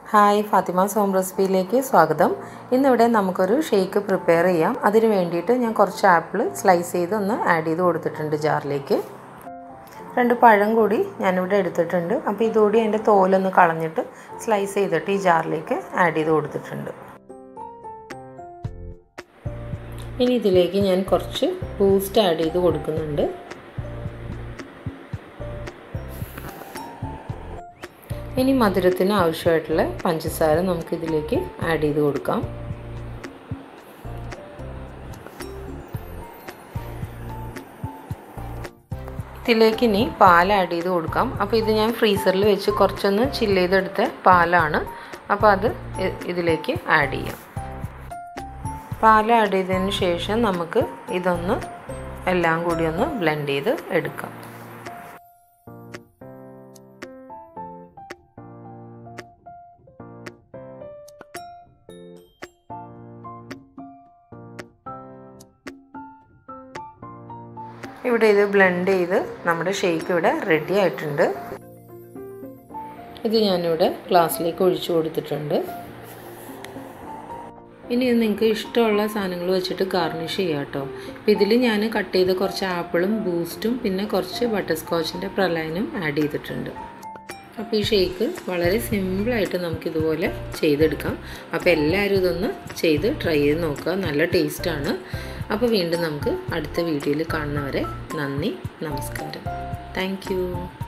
hi Fathima സോം റെസിപ്പിയിലേക്ക് സ്വാഗതം ഇന്നിവിടെ നമുക്കൊരു ഷേക്ക് പ്രിപ്പയർ ചെയ്യാം അതിന് വേണ്ടിയിട്ട് ഞാൻ കുറച്ച് ആപ്പിൾ സ്ലൈസ് ചെയ്ത് ഒന്ന് ആഡ് ചെയ്ത് കൊടുത്തിട്ടുണ്ട് ജാറിലേക്ക് രണ്ട് പഴം കൂടി ഞാനിവിടെ എടുത്തിട്ടുണ്ട് അപ്പോൾ ഇതുകൂടി അതിൻ്റെ തോലൊന്ന് കളഞ്ഞിട്ട് സ്ലൈസ് ചെയ്തിട്ട് ഈ ജാറിലേക്ക് ആഡ് ചെയ്ത് കൊടുത്തിട്ടുണ്ട് ഇനി ഇതിലേക്ക് ഞാൻ കുറച്ച് ബൂസ്റ്റ് ആഡ് ചെയ്ത് കൊടുക്കുന്നുണ്ട് ഇനി മധുരത്തിന് ആവശ്യമായിട്ടുള്ള പഞ്ചസാര നമുക്കിതിലേക്ക് ആഡ് ചെയ്ത് കൊടുക്കാം ഇതിലേക്ക് ഇനി പാൽ ആഡ് ചെയ്ത് കൊടുക്കാം അപ്പോൾ ഇത് ഞാൻ ഫ്രീസറിൽ വെച്ച് കുറച്ചൊന്ന് ചില്ല് ചെയ്തെടുത്ത പാലാണ് അപ്പോൾ അത് ഇതിലേക്ക് ആഡ് ചെയ്യാം പാൽ ആഡ് ചെയ്തതിന് ശേഷം നമുക്ക് ഇതൊന്ന് എല്ലാം കൂടി ഒന്ന് ബ്ലെൻഡ് ചെയ്ത് എടുക്കാം ഇവിടെ ഇത് ബ്ലെൻഡ് ചെയ്ത് നമ്മുടെ ഷേക്ക് ഇവിടെ റെഡി ആയിട്ടുണ്ട് ഇത് ഞാനിവിടെ ഗ്ലാസ്സിലേക്ക് ഒഴിച്ചു കൊടുത്തിട്ടുണ്ട് ഇനി ഇത് നിങ്ങൾക്ക് ഇഷ്ടമുള്ള സാധനങ്ങൾ വെച്ചിട്ട് ഗാർണിഷ് ചെയ്യാം കേട്ടോ അപ്പോൾ ഇതിൽ ഞാൻ കട്ട് ചെയ്ത കുറച്ച് ആപ്പിളും ബൂസ്റ്റും പിന്നെ കുറച്ച് ബട്ടർ സ്കോച്ചിൻ്റെ പ്രളയനും ആഡ് ചെയ്തിട്ടുണ്ട് അപ്പോൾ ഈ ഷേക്ക് വളരെ സിമ്പിളായിട്ട് നമുക്കിതുപോലെ ചെയ്തെടുക്കാം അപ്പോൾ എല്ലാവരും ഇതൊന്ന് ചെയ്ത് ട്രൈ ചെയ്ത് നോക്കുക നല്ല ടേസ്റ്റാണ് അപ്പോൾ വീണ്ടും നമുക്ക് അടുത്ത വീഡിയോയിൽ കാണുന്നവരെ നന്ദി നമസ്കാരം താങ്ക്